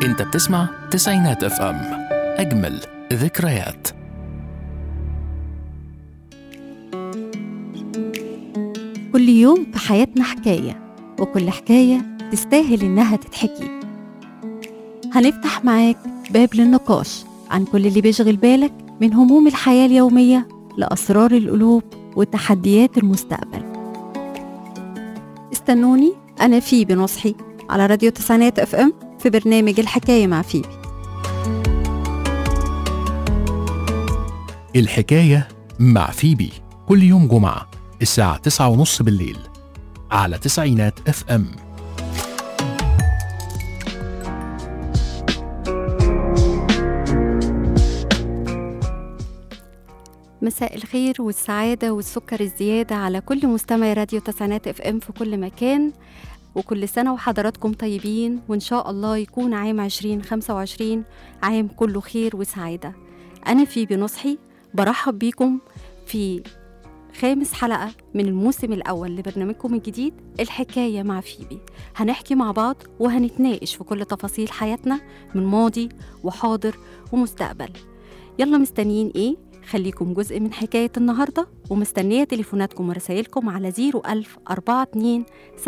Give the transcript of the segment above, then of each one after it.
انت بتسمع تسعينات اف ام اجمل ذكريات كل يوم في حياتنا حكاية وكل حكاية تستاهل إنها تتحكي هنفتح معاك باب للنقاش عن كل اللي بيشغل بالك من هموم الحياة اليومية لأسرار القلوب وتحديات المستقبل استنوني أنا فيبي نصحي على راديو تسعينات اف ام في برنامج الحكاية مع فيبي الحكاية مع فيبي كل يوم جمعة الساعة تسعة ونص بالليل على تسعينات اف ام مساء الخير والسعادة والسكر الزيادة على كل مستمع راديو تسعينات اف ام في كل مكان وكل سنة وحضراتكم طيبين وإن شاء الله يكون عام 2025 عام كله خير وسعادة أنا في بنصحي برحب بيكم في خامس حلقة من الموسم الأول لبرنامجكم الجديد الحكاية مع فيبي هنحكي مع بعض وهنتناقش في كل تفاصيل حياتنا من ماضي وحاضر ومستقبل يلا مستنيين إيه؟ خليكم جزء من حكاية النهاردة ومستنية تليفوناتكم ورسائلكم على 01000 42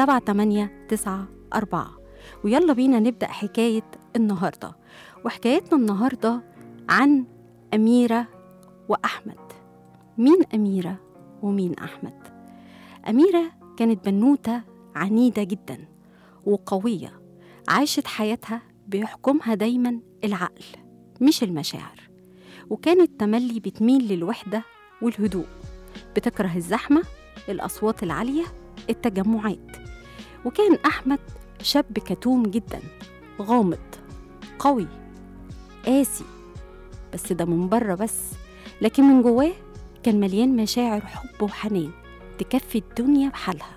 7894 ويلا بينا نبدأ حكاية النهاردة وحكايتنا النهاردة عن أميرة وأحمد مين أميرة ومين أحمد؟ أميرة كانت بنوتة عنيدة جدا وقوية عاشت حياتها بيحكمها دايما العقل مش المشاعر وكانت تملي بتميل للوحدة والهدوء بتكره الزحمة الأصوات العالية التجمعات وكان أحمد شاب كتوم جدا غامض قوي قاسي بس ده من بره بس لكن من جواه كان مليان مشاعر حب وحنان تكفي الدنيا بحالها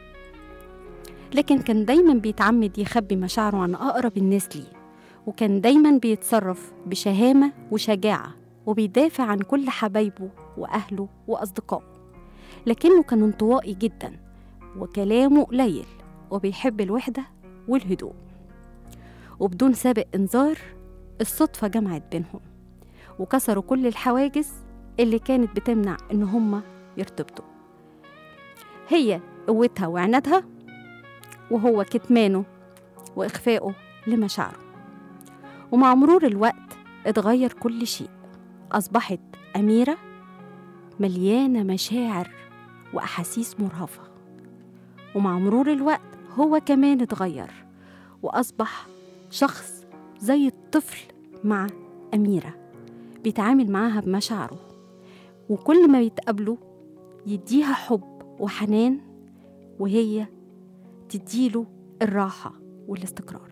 لكن كان دايما بيتعمد يخبي مشاعره عن أقرب الناس ليه وكان دايما بيتصرف بشهامة وشجاعة وبيدافع عن كل حبايبه وأهله وأصدقائه لكنه كان انطوائي جدا وكلامه قليل وبيحب الوحدة والهدوء وبدون سابق إنذار الصدفة جمعت بينهم وكسروا كل الحواجز اللي كانت بتمنع إن هما يرتبطوا هي قوتها وعنادها وهو كتمانه وإخفائه لمشاعره ومع مرور الوقت اتغير كل شيء أصبحت أميرة مليانة مشاعر وأحاسيس مرهفة ومع مرور الوقت هو كمان اتغير وأصبح شخص زي الطفل مع أميرة بيتعامل معاها بمشاعره وكل ما يتقابلوا يديها حب وحنان وهي تديله الراحة والاستقرار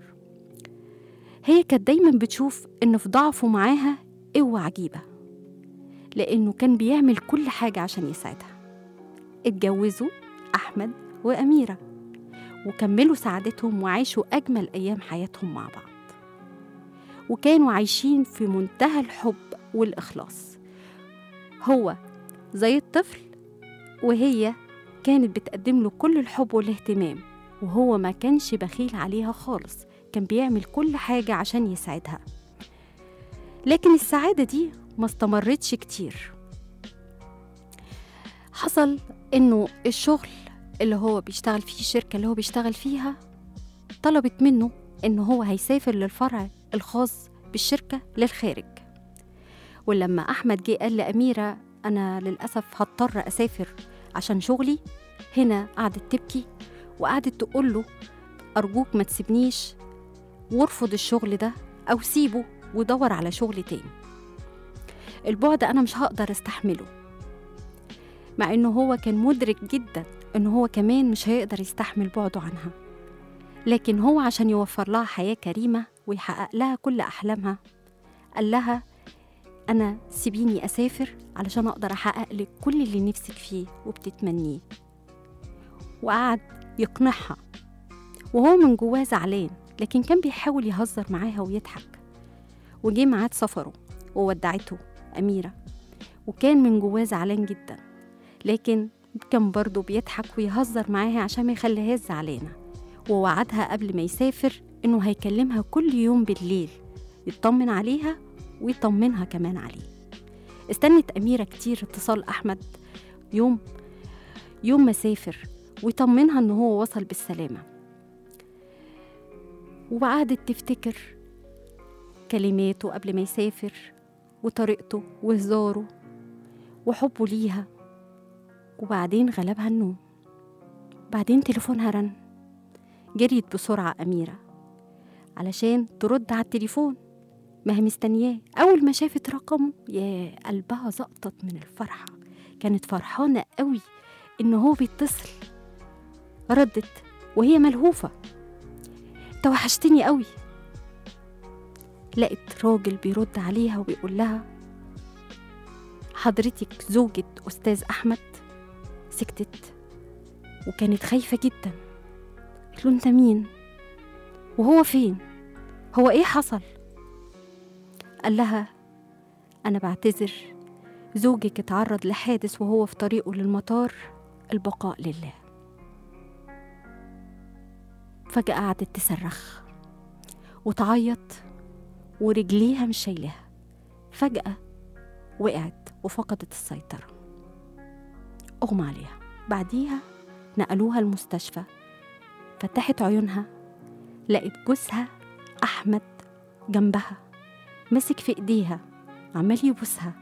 هي كانت دايما بتشوف إن في ضعفه معاها قوة عجيبة لأنه كان بيعمل كل حاجة عشان يساعدها اتجوزوا أحمد وأميرة وكملوا سعادتهم وعاشوا أجمل أيام حياتهم مع بعض وكانوا عايشين في منتهى الحب والإخلاص هو زي الطفل وهي كانت بتقدم له كل الحب والاهتمام وهو ما كانش بخيل عليها خالص كان بيعمل كل حاجة عشان يساعدها لكن السعادة دي ما استمرتش كتير حصل إنه الشغل اللي هو بيشتغل فيه الشركة اللي هو بيشتغل فيها طلبت منه إنه هو هيسافر للفرع الخاص بالشركة للخارج ولما أحمد جه قال لأميرة أنا للأسف هضطر أسافر عشان شغلي هنا قعدت تبكي وقعدت تقول له أرجوك ما تسيبنيش وارفض الشغل ده أو سيبه ودور على شغل تاني البعد أنا مش هقدر استحمله مع إنه هو كان مدرك جدا إنه هو كمان مش هيقدر يستحمل بعده عنها لكن هو عشان يوفر لها حياة كريمة ويحقق لها كل أحلامها قال لها أنا سيبيني أسافر علشان أقدر أحقق لك كل اللي نفسك فيه وبتتمنيه وقعد يقنعها وهو من جواه زعلان لكن كان بيحاول يهزر معاها ويضحك وجه ميعاد سفره وودعته أميرة وكان من جواه زعلان جدا لكن كان برضه بيضحك ويهزر معاها عشان ما يخليهاش زعلانة ووعدها قبل ما يسافر إنه هيكلمها كل يوم بالليل يطمن عليها ويطمنها كمان عليه استنت أميرة كتير اتصال أحمد يوم يوم ما سافر ويطمنها إن هو وصل بالسلامة وقعدت تفتكر كلماته قبل ما يسافر وطريقته وهزاره وحبه ليها وبعدين غلبها النوم بعدين تليفونها رن جريت بسرعة أميرة علشان ترد على التليفون ما هي مستنياه أول ما شافت رقمه يا قلبها زقطت من الفرحة كانت فرحانة قوي إن هو بيتصل ردت وهي ملهوفة انت وحشتني قوي لقت راجل بيرد عليها وبيقول لها حضرتك زوجة أستاذ أحمد سكتت وكانت خايفة جدا قلت له أنت مين وهو فين هو إيه حصل قال لها أنا بعتذر زوجك اتعرض لحادث وهو في طريقه للمطار البقاء لله فجأة قعدت تصرخ وتعيط ورجليها مش شايلاها فجأة وقعت وفقدت السيطرة أغمى عليها بعديها نقلوها المستشفى فتحت عيونها لقت جوزها أحمد جنبها ماسك في إيديها عمال يبوسها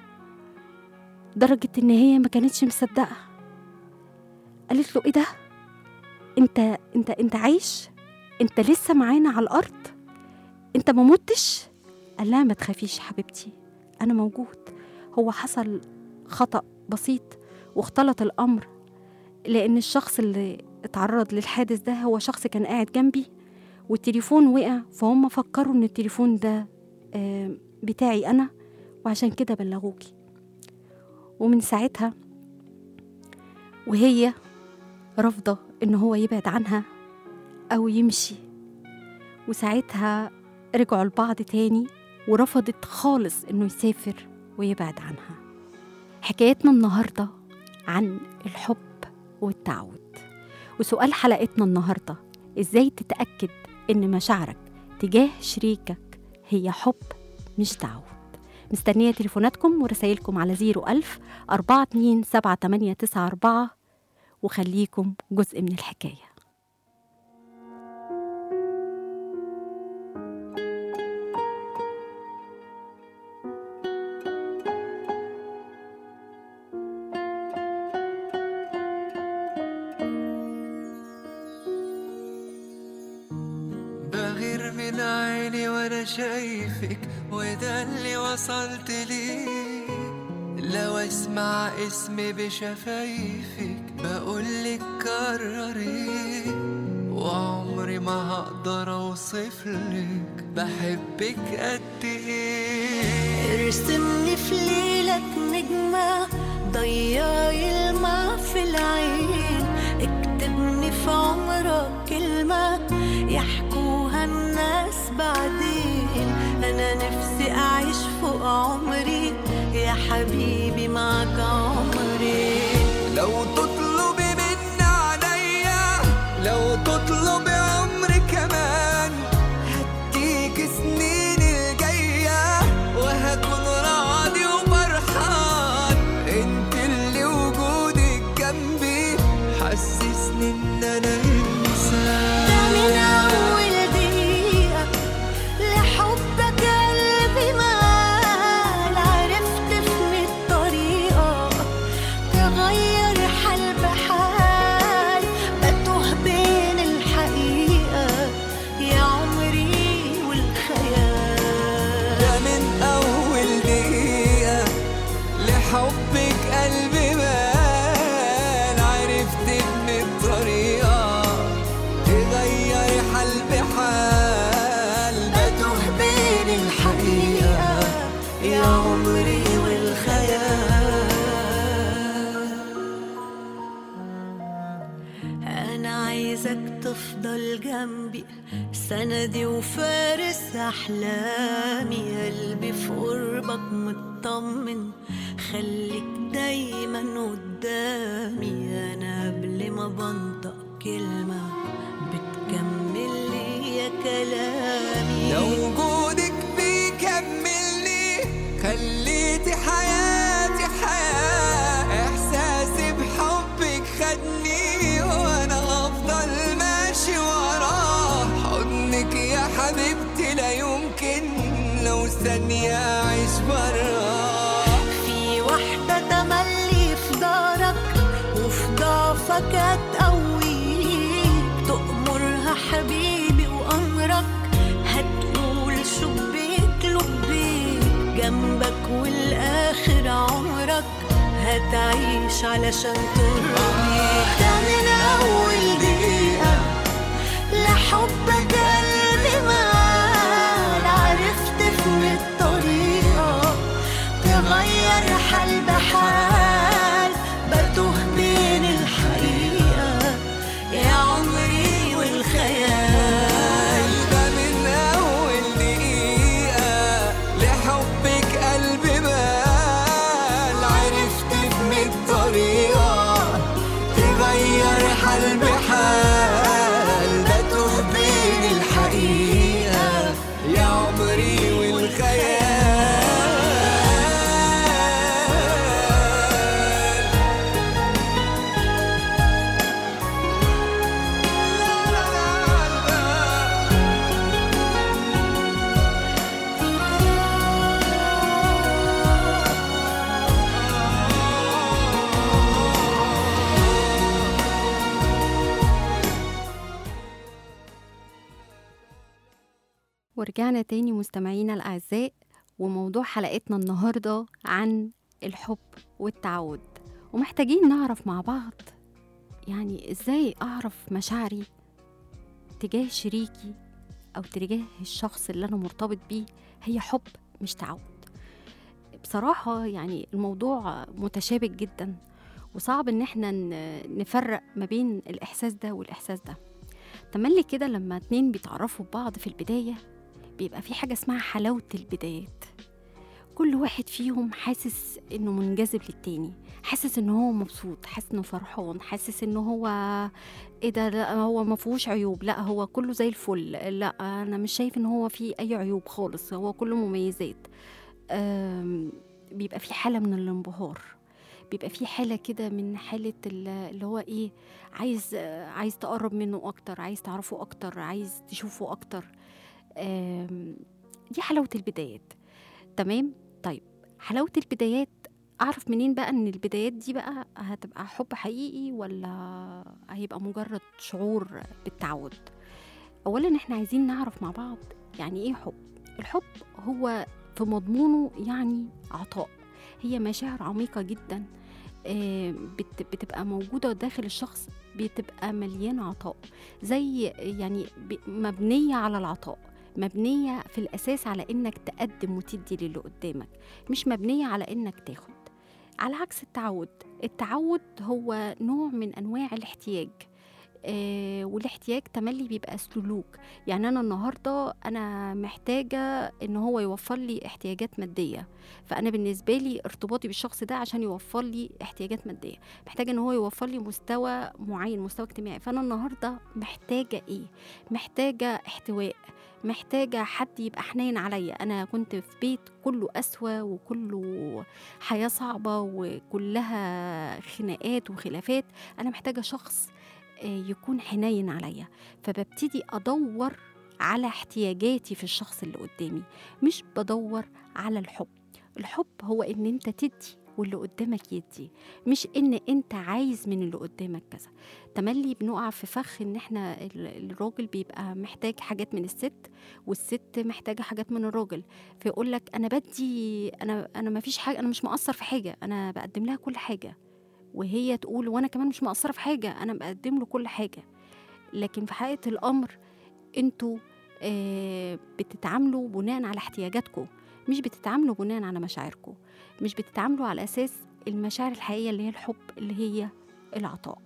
درجة إن هي ما كانتش مصدقة قالت له إيه ده؟ أنت أنت أنت عايش؟ أنت لسه معانا على الأرض؟ أنت ما متش؟ قال لها ما تخافيش حبيبتي أنا موجود هو حصل خطأ بسيط واختلط الأمر لأن الشخص اللي اتعرض للحادث ده هو شخص كان قاعد جنبي والتليفون وقع فهم فكروا إن التليفون ده آه، بتاعي أنا وعشان كده بلغوكي ومن ساعتها وهي رافضة إن هو يبعد عنها أو يمشي وساعتها رجعوا لبعض تاني ورفضت خالص إنه يسافر ويبعد عنها حكايتنا النهاردة عن الحب والتعود وسؤال حلقتنا النهاردة إزاي تتأكد إن مشاعرك تجاه شريكك هي حب مش تعود مستنية تليفوناتكم ورسايلكم على 01000 427 وخليكم جزء من الحكاية بغير من عيني وانا شايفك وده اللي وصلت ليه لو اسمع اسمي بشفايفك بقولك كرري وعمري ما هقدر اوصفلك بحبك قد ايه ارسمني في ليلك نجمة ضيعي الماء في العين اكتبني في عمرك كلمة يحكوها الناس بعدين أنا نفسي أعيش فوق عمري يا حبيبي معك عمري لو تطلبي مني عليا لو تطلبي عمري كمان هديك سنين الجاية وهكون راضي وفرحان انت اللي وجودك جنبي حسسني ان انا ده من انسان أول دقيقة لحبك قلبي مال عرفت في الطريقة تغير حال بحال بتوه بين الحقيقة يا عمري والخيال ده من أول دقيقة لحبك قلبي مال عرفت إن الطريقة تغير حال بحال بتوه بين الحقيقة يا عمري والخيال أنا عايزك تفضل جنبي سندي وفارس أحلامي قلبي في قربك مطمن خليك دايما قدامي أنا قبل ما بنطق كلمة كلامي لو وجودك بيكملني خليتي حياتي حياة إحساسي بحبك خدني وأنا هفضل ماشي وراه حضنك يا حبيبتي لا يمكن لو ثانية أعيش براه في واحدة تملي في دارك وفي ضعفك هتقويك تأمرها حبيبي وأمرك هتقول شبيك لبيك جنبك والآخر عمرك هتعيش علشان ترضيك ده من أول دقيقة لحبك قلبي مال عرفت في الطريقة تغير حال بحال بتوه بين الحقيقة يا عمري والخيال ده من أول دقيقة لحبك قلبي بال عرفت في الطريقة تغير حال بحال بتوه بين الحقيقة يا عمري والخيال ورجعنا تاني مستمعينا الأعزاء وموضوع حلقتنا النهاردة عن الحب والتعود ومحتاجين نعرف مع بعض يعني إزاي أعرف مشاعري تجاه شريكي أو تجاه الشخص اللي أنا مرتبط بيه هي حب مش تعود بصراحة يعني الموضوع متشابك جدا وصعب إن احنا ن- نفرق ما بين الإحساس ده والإحساس ده تملي كده لما اتنين بيتعرفوا ببعض في البداية بيبقى في حاجة اسمها حلاوة البدايات كل واحد فيهم حاسس انه منجذب للتاني حاسس ان هو مبسوط حاسس انه فرحان حاسس ان هو ايه ده لا هو ما فيهوش عيوب لا هو كله زي الفل لا انا مش شايف ان هو فيه اي عيوب خالص هو كله مميزات أم، بيبقى في حالة من الانبهار بيبقى في حالة كده من حالة ال- اللي هو ايه عايز عايز تقرب منه اكتر عايز تعرفه اكتر عايز تشوفه اكتر آم، دي حلاوة البدايات تمام طيب حلاوة البدايات أعرف منين بقى إن البدايات دي بقى هتبقى حب حقيقي ولا هيبقى مجرد شعور بالتعود أولا إحنا عايزين نعرف مع بعض يعني إيه حب الحب هو في مضمونه يعني عطاء هي مشاعر عميقة جدا آه، بت- بتبقى موجودة داخل الشخص بتبقى مليانة عطاء زي يعني ب- مبنية على العطاء مبنية في الأساس على إنك تقدم وتدي للي قدامك مش مبنية على إنك تاخد على عكس التعود التعود هو نوع من أنواع الاحتياج آه والاحتياج تملي بيبقى سلوك يعني أنا النهاردة أنا محتاجة إن هو يوفر لي احتياجات مادية فأنا بالنسبة لي ارتباطي بالشخص ده عشان يوفر لي احتياجات مادية محتاجة إن هو يوفر لي مستوى معين مستوى اجتماعي فأنا النهاردة محتاجة إيه محتاجة احتواء محتاجة حد يبقى حنين عليا أنا كنت في بيت كله قسوة وكله حياة صعبة وكلها خناقات وخلافات أنا محتاجة شخص آه، يكون حنين عليا فببتدي أدور على احتياجاتي في الشخص اللي قدامي مش بدور على الحب الحب هو ان انت تدي واللي قدامك يدي مش ان انت عايز من اللي قدامك كذا تملي بنقع في فخ ان احنا ال- الراجل بيبقى محتاج حاجات من الست والست محتاجه حاجات من الراجل فيقول لك انا بدي انا انا ما فيش حاجه انا مش مقصر في حاجه انا بقدم لها كل حاجه وهي تقول وانا كمان مش مقصره في حاجه انا بقدم له كل حاجه لكن في حقيقه الامر انتوا آه بتتعاملوا بناء على احتياجاتكم مش بتتعاملوا بناء على مشاعركم مش بتتعاملوا على اساس المشاعر الحقيقيه اللي هي الحب اللي هي العطاء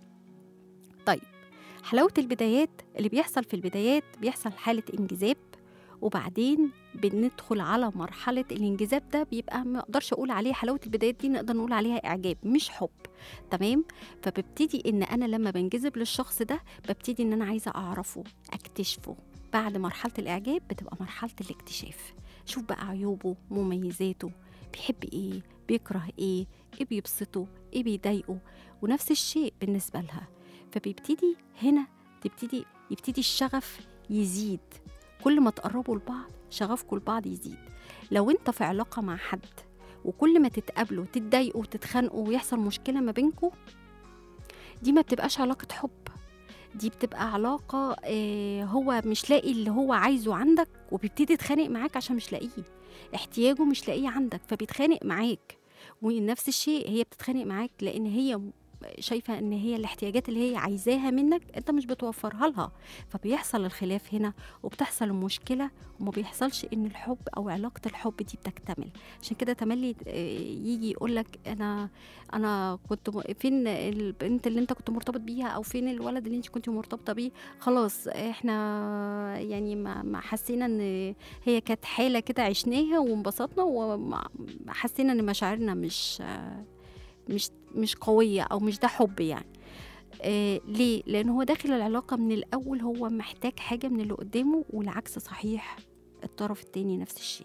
طيب حلاوه البدايات اللي بيحصل في البدايات بيحصل حاله انجذاب وبعدين بندخل على مرحلة الانجذاب ده بيبقى ما اقدرش اقول عليه حلاوة البدايات دي نقدر نقول عليها اعجاب مش حب تمام فببتدي ان انا لما بنجذب للشخص ده ببتدي ان انا عايزة اعرفه اكتشفه بعد مرحلة الإعجاب بتبقى مرحلة الاكتشاف شوف بقى عيوبه مميزاته بيحب إيه بيكره إيه إيه بيبسطه إيه بيضايقه ونفس الشيء بالنسبة لها فبيبتدي هنا تبتدي يبتدي الشغف يزيد كل ما تقربوا لبعض شغفكم لبعض يزيد لو انت في علاقة مع حد وكل ما تتقابلوا تتضايقوا وتتخانقوا ويحصل مشكلة ما بينكم دي ما بتبقاش علاقة حب دي بتبقى علاقة آه، هو مش لاقي اللي هو عايزه عندك وبيبتدي يتخانق معاك عشان مش لاقيه احتياجه مش لاقيه عندك فبيتخانق معاك ونفس الشيء هي بتتخانق معاك لان هي شايفة ان هي الاحتياجات اللي هي عايزاها منك انت مش بتوفرها لها فبيحصل الخلاف هنا وبتحصل المشكلة وما بيحصلش ان الحب او علاقة الحب دي بتكتمل عشان كده تملي آه، يجي يقول لك انا انا كنت م- فين البنت اللي انت كنت مرتبط بيها او فين الولد اللي انت كنت مرتبطه بيه خلاص احنا يعني ما ما حسينا ان هي كانت حاله كده عشناها وانبسطنا وحسينا ان مشاعرنا مش مش مش قويه او مش ده حب يعني آه ليه؟ لأن هو داخل العلاقة من الأول هو محتاج حاجة من اللي قدامه والعكس صحيح الطرف التاني نفس الشيء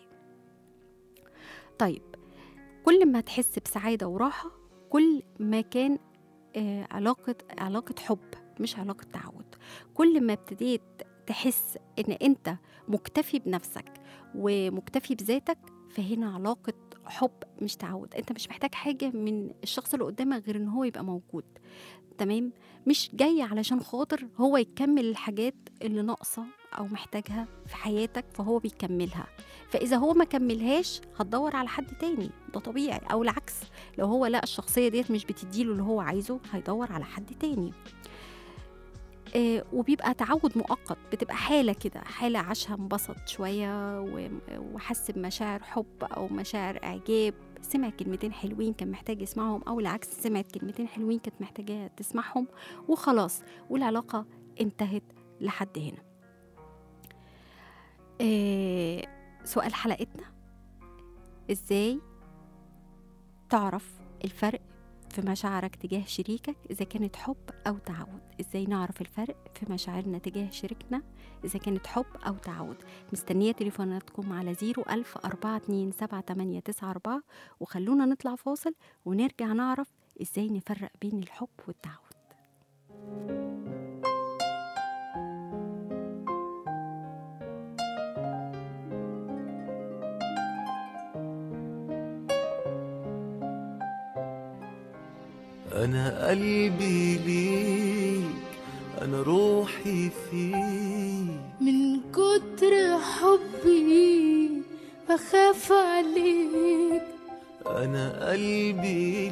طيب كل ما تحس بسعادة وراحة كل ما كان آه علاقة علاقة حب مش علاقة تعود كل ما ابتديت تحس ان انت مكتفي بنفسك ومكتفي بذاتك فهنا علاقة حب مش تعود انت مش محتاج حاجة من الشخص اللي قدامك غير ان هو يبقى موجود تمام مش جاي علشان خاطر هو يكمل الحاجات اللي ناقصة أو محتاجها في حياتك فهو بيكملها فإذا هو ما كملهاش هتدور على حد تاني ده طبيعي أو العكس لو هو لا الشخصية ديت مش بتديله اللي هو عايزه هيدور على حد تاني آه وبيبقى تعود مؤقت بتبقى حالة كده حالة عاشها انبسط شوية و- وحس بمشاعر حب أو مشاعر إعجاب سمع كلمتين حلوين كان محتاج يسمعهم أو العكس سمعت كلمتين حلوين كانت محتاجة تسمعهم وخلاص والعلاقة انتهت لحد هنا آه سؤال حلقتنا ازاي تعرف الفرق في مشاعرك تجاه شريكك إذا كانت حب أو تعود إزاي نعرف الفرق في مشاعرنا تجاه شريكنا إذا كانت حب أو تعود مستنية تليفوناتكم على 01000 427 وخلونا نطلع فاصل ونرجع نعرف إزاي نفرق بين الحب والتعود أنا قلبي ليك أنا روحي فيك من كتر حبي بخاف عليك أنا قلبي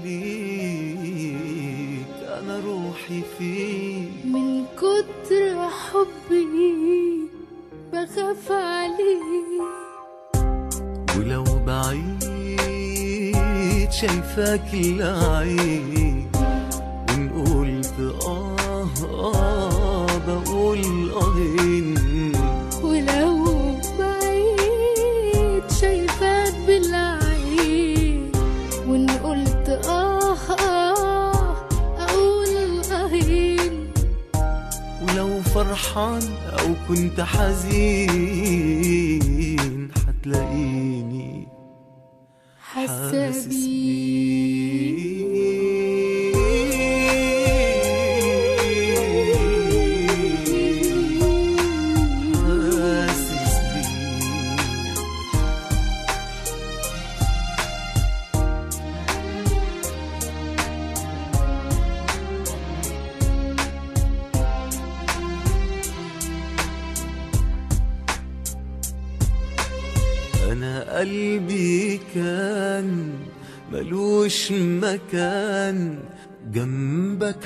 ليك أنا روحي فيك من كتر حبي بخاف عليك ولو بعيد شايفاك العين وإن قلت آه آه بقول آهين ولو بعيد شايفاك بالعين وان قلت اه اه اقول اهين ولو فرحان أو كنت حزين حتلاقيني حاسه حاسس بيك حاسس بيك أنا قلبي كان ملوش مكان جنبك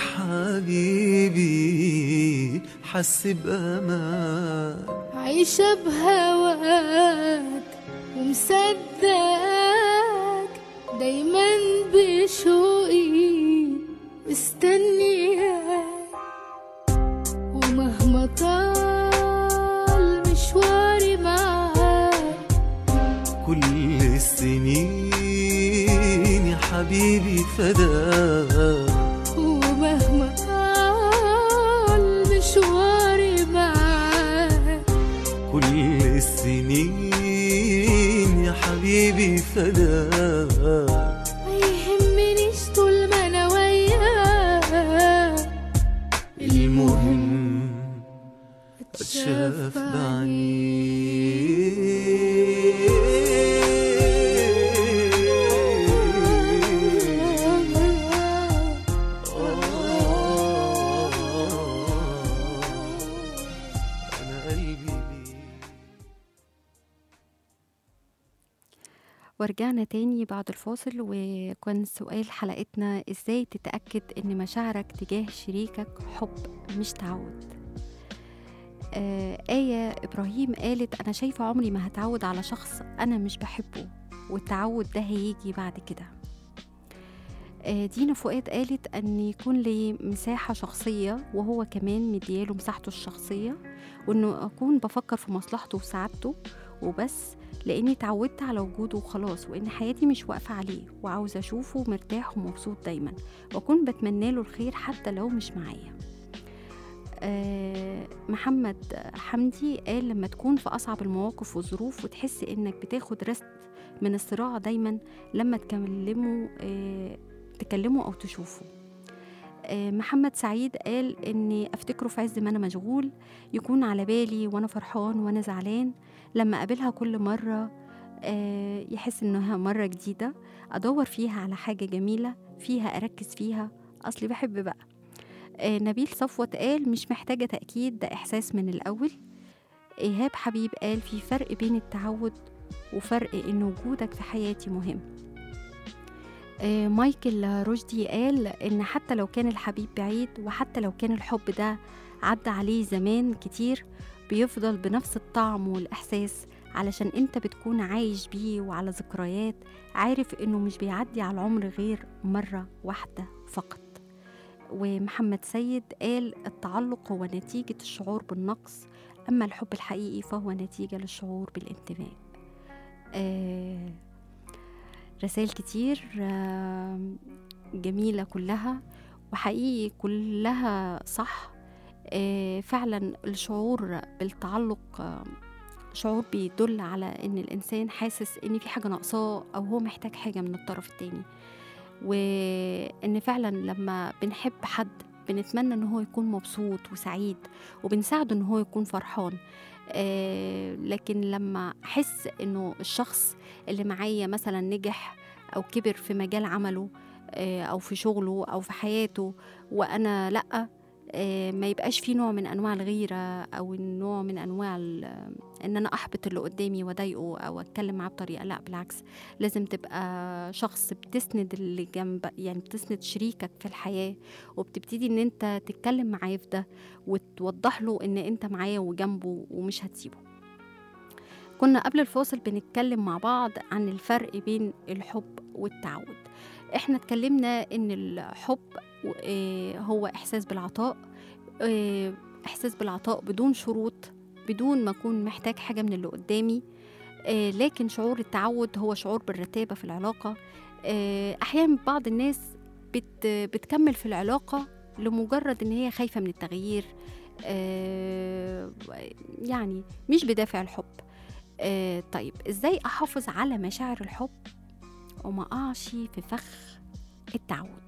حبيبي حس بأمان عايشة بهواك ومصدقك دايما بشوقي مستنياك ومهما طال مشواري معاك كل السنين يا حبيبي فداك ومهما طال مشواري معاك كل السنين يا حبيبي فداك ما يهمنيش طول ما انا وياك المهم اتشاف بعينيه أنا قلبي ليه ورجعنا تاني بعد الفاصل وكان سؤال حلقتنا ازاي تتأكد ان مشاعرك تجاه شريكك حب مش تعود آه آية إبراهيم قالت أنا شايفة عمري ما هتعود على شخص أنا مش بحبه والتعود ده هيجي بعد كده آه دينا فؤاد قالت أن يكون لي مساحة شخصية وهو كمان مدياله مساحته الشخصية وأنه أكون بفكر في مصلحته وسعادته وبس لاني اتعودت على وجوده وخلاص وان حياتي مش واقفه عليه وعاوزه اشوفه مرتاح ومبسوط دايما واكون بتمنى له الخير حتى لو مش معايا آه محمد حمدي قال لما تكون في اصعب المواقف والظروف وتحس انك بتاخد رست من الصراع دايما لما تكلمه آه تكلمه او تشوفه آه، محمد سعيد قال اني افتكره في عز ما انا مشغول يكون على بالي وانا فرحان وانا زعلان لما اقابلها كل مره آه، يحس انها مره جديده ادور فيها على حاجه جميله فيها اركز فيها اصلي بحب بقى آه، نبيل صفوت قال مش محتاجه تاكيد ده احساس من الاول ايهاب حبيب قال في فرق بين التعود وفرق ان وجودك في حياتي مهم آه، مايكل رشدي قال ان حتى لو كان الحبيب بعيد وحتى لو كان الحب ده عدى عليه زمان كتير بيفضل بنفس الطعم والإحساس علشان انت بتكون عايش بيه وعلى ذكريات عارف انه مش بيعدي على العمر غير مرة واحدة فقط ومحمد سيد قال التعلق هو نتيجة الشعور بالنقص أما الحب الحقيقي فهو نتيجة للشعور بالانتماء آه رسائل كتير آه جميلة كلها وحقيقي كلها صح آه، فعلا الشعور بالتعلق آه، شعور بيدل على ان الانسان حاسس ان في حاجه ناقصاه او هو محتاج حاجه من الطرف التاني وان فعلا لما بنحب حد بنتمنى ان هو يكون مبسوط وسعيد وبنساعده ان هو يكون فرحان آه، لكن لما احس انه الشخص اللي معايا مثلا نجح او كبر في مجال عمله آه، او في شغله او في حياته وانا لا آه، ما يبقاش في نوع من انواع الغيره او النوع من انواع ال- ان انا احبط اللي قدامي واضايقه او اتكلم معاه بطريقه لا بالعكس لازم تبقى شخص بتسند اللي جنب يعني بتسند شريكك في الحياه وبتبتدي ان انت تتكلم معاه في ده وتوضح له ان انت معاه وجنبه ومش هتسيبه كنا قبل الفاصل بنتكلم مع بعض عن الفرق بين الحب والتعود احنا اتكلمنا ان الحب آه، هو احساس بالعطاء آه، احساس بالعطاء بدون شروط بدون ما اكون محتاج حاجه من اللي قدامي آه، لكن شعور التعود هو شعور بالرتابه في العلاقه آه، احيانا بعض الناس بت بتكمل في العلاقه لمجرد ان هي خايفه من التغيير آه، يعني مش بدافع الحب آه، طيب ازاي احافظ على مشاعر الحب وما اقعش في فخ التعود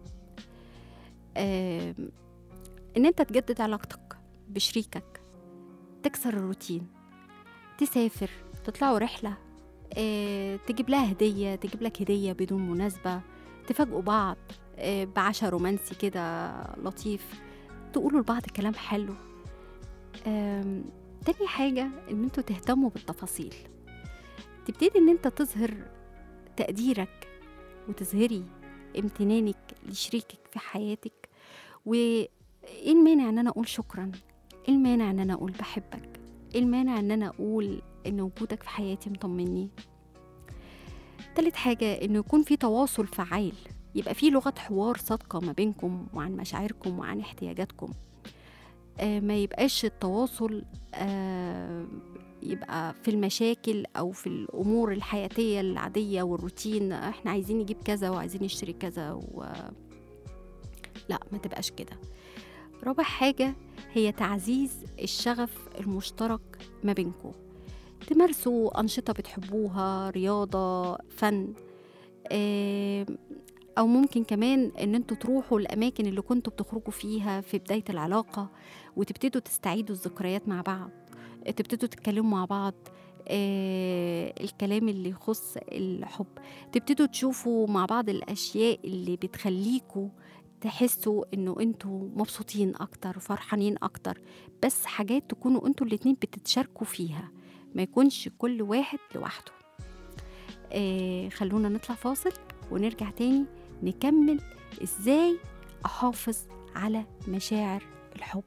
آم، ان انت تجدد علاقتك بشريكك تكسر الروتين تسافر تطلعوا رحلة آه، تجيب لها هدية تجيب لك هدية بدون مناسبة تفاجئوا بعض آه، بعشاء رومانسي كده لطيف تقولوا لبعض كلام حلو آم، تاني حاجة ان انتوا تهتموا بالتفاصيل تبتدي ان انت تظهر تقديرك وتظهري امتنانك لشريكك في حياتك وايه المانع ان انا اقول شكرا ايه المانع ان انا اقول بحبك ايه المانع ان انا اقول ان وجودك في حياتي مطمني تالت حاجة انه يكون في تواصل فعال يبقى في لغة حوار صادقة ما بينكم وعن مشاعركم وعن احتياجاتكم آه ما يبقاش التواصل آه يبقى في المشاكل او في الامور الحياتيه العاديه والروتين احنا عايزين نجيب كذا وعايزين نشتري كذا و... لا ما تبقاش كده رابع حاجه هي تعزيز الشغف المشترك ما بينكم تمارسوا أنشطة بتحبوها رياضة فن آم، أو ممكن كمان إن انتوا تروحوا الأماكن اللي كنتوا بتخرجوا فيها في بداية العلاقة وتبتدوا تستعيدوا الذكريات مع بعض تبتدوا تتكلموا مع بعض آه الكلام اللي يخص الحب تبتدوا تشوفوا مع بعض الأشياء اللي بتخليكوا تحسوا انه انتوا مبسوطين اكتر وفرحانين اكتر بس حاجات تكونوا انتوا الاتنين بتتشاركوا فيها ما يكونش كل واحد لوحده آه خلونا نطلع فاصل ونرجع تاني نكمل ازاي احافظ على مشاعر الحب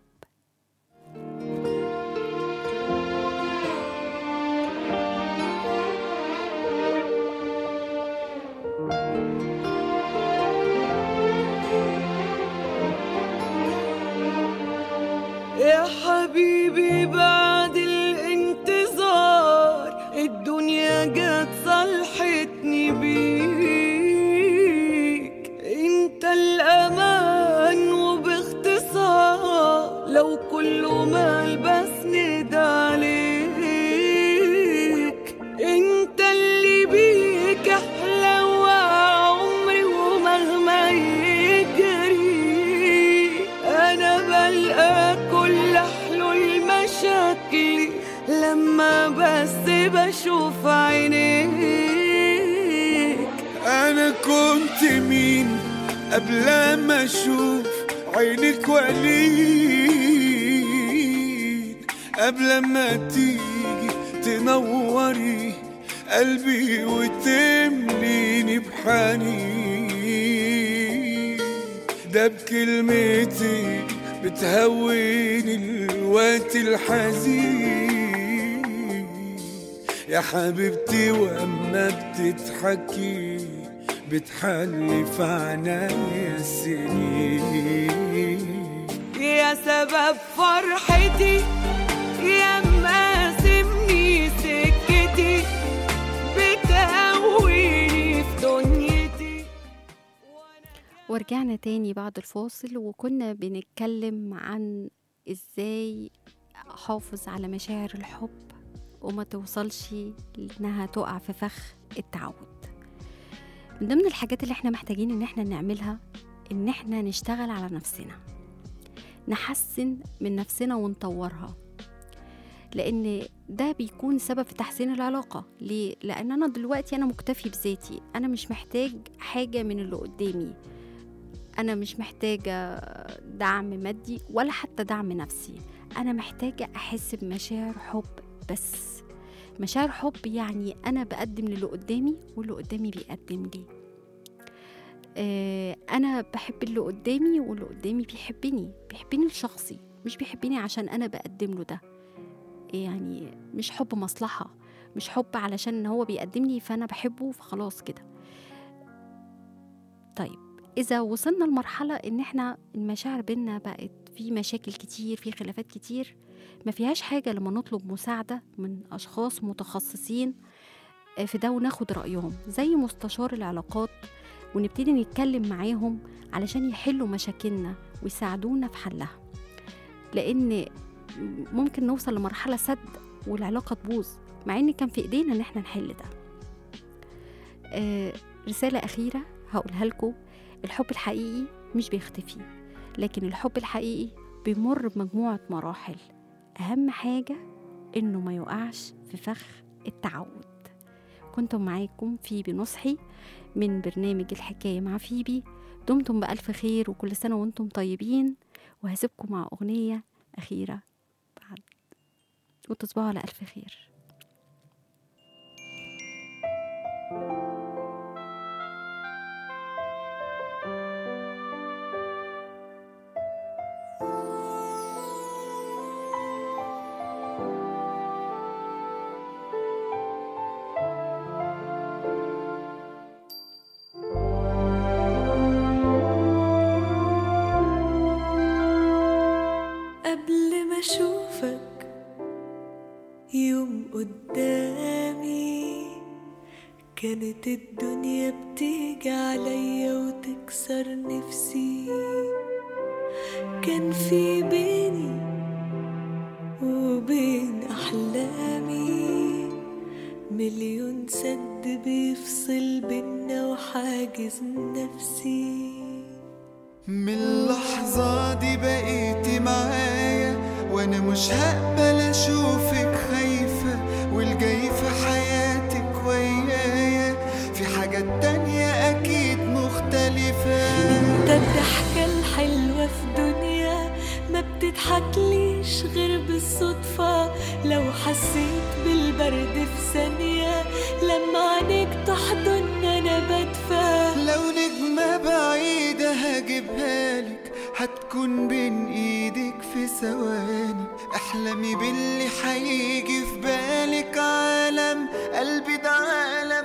يا حبيبي بعد الانتظار الدنيا جت صلحتني بيك انت الامان وباختصار لو كله مال بس ندى عليك انت اللي بيك احلى وعمري ومهما يجري انا بلقى كل حلول مشاكلي لما بس بشوف عينيك انا كنت مين قبل ما اشوف عينك ولين قبل ما تيجي تنوري قلبي وتمليني بحنين ده بكلمتك بتهوني الوقت الحزين يا حبيبتي واما بتضحكي بتحلي في عنايا السنين يا سبب فرحتي يا مقاسمني سكتي بتقويني في دنيتي ورجعنا تاني بعد الفاصل وكنا بنتكلم عن ازاي احافظ على مشاعر الحب وما توصلش انها تقع في فخ التعود من ضمن الحاجات اللي احنا محتاجين ان احنا نعملها ان احنا نشتغل على نفسنا نحسن من نفسنا ونطورها لان ده بيكون سبب في تحسين العلاقه ليه لان انا دلوقتي انا مكتفي بذاتي انا مش محتاج حاجه من اللي قدامي انا مش محتاجه دعم مادي ولا حتى دعم نفسي انا محتاجه احس بمشاعر حب بس مشاعر حب يعني انا بقدم للي قدامي واللي قدامي بيقدم لي آه، انا بحب اللي قدامي واللي قدامي بيحبني بيحبني لشخصي مش بيحبني عشان انا بقدم له ده يعني مش حب مصلحة مش حب علشان هو بيقدم لي فانا بحبه فخلاص كده طيب اذا وصلنا لمرحلة ان احنا المشاعر بينا بقت في مشاكل كتير في خلافات كتير ما فيهاش حاجة لما نطلب مساعدة من اشخاص متخصصين آه، في ده وناخد رأيهم زي مستشار العلاقات ونبتدي نتكلم معاهم علشان يحلوا مشاكلنا ويساعدونا في حلها لان ممكن نوصل لمرحله سد والعلاقه تبوظ مع ان كان في ايدينا ان احنا نحل ده آه رساله اخيره هقولها لكم الحب الحقيقي مش بيختفي لكن الحب الحقيقي بيمر بمجموعه مراحل اهم حاجه انه ما يقعش في فخ التعود كنتم معاكم فيبي نصحي من برنامج الحكاية مع فيبي دمتم بألف خير وكل سنة وانتم طيبين وهسيبكم مع أغنية أخيرة بعد وتصبحوا على ألف خير قبل ما اشوفك يوم قدامي كانت الدنيا بتيجي عليا وتكسر نفسي كان في بيني مليون سد بيفصل بينا وحاجز نفسي من اللحظة دي بقيتي معايا وانا مش هقبل اشوفك خايفة والجاي في حياتك ويايا في حاجات تانية اكيد مختلفة انت الضحكة الحلوة في دنيا ما بتضحكليش غير بالصدفة لو حسيت بالبرد في ثانية لما عينيك تحضن انا بدفى لو نجمة بعيدة هجيبها لك هتكون بين ايدك في ثواني احلمي باللي هيجي في بالك عالم قلبي ده عالم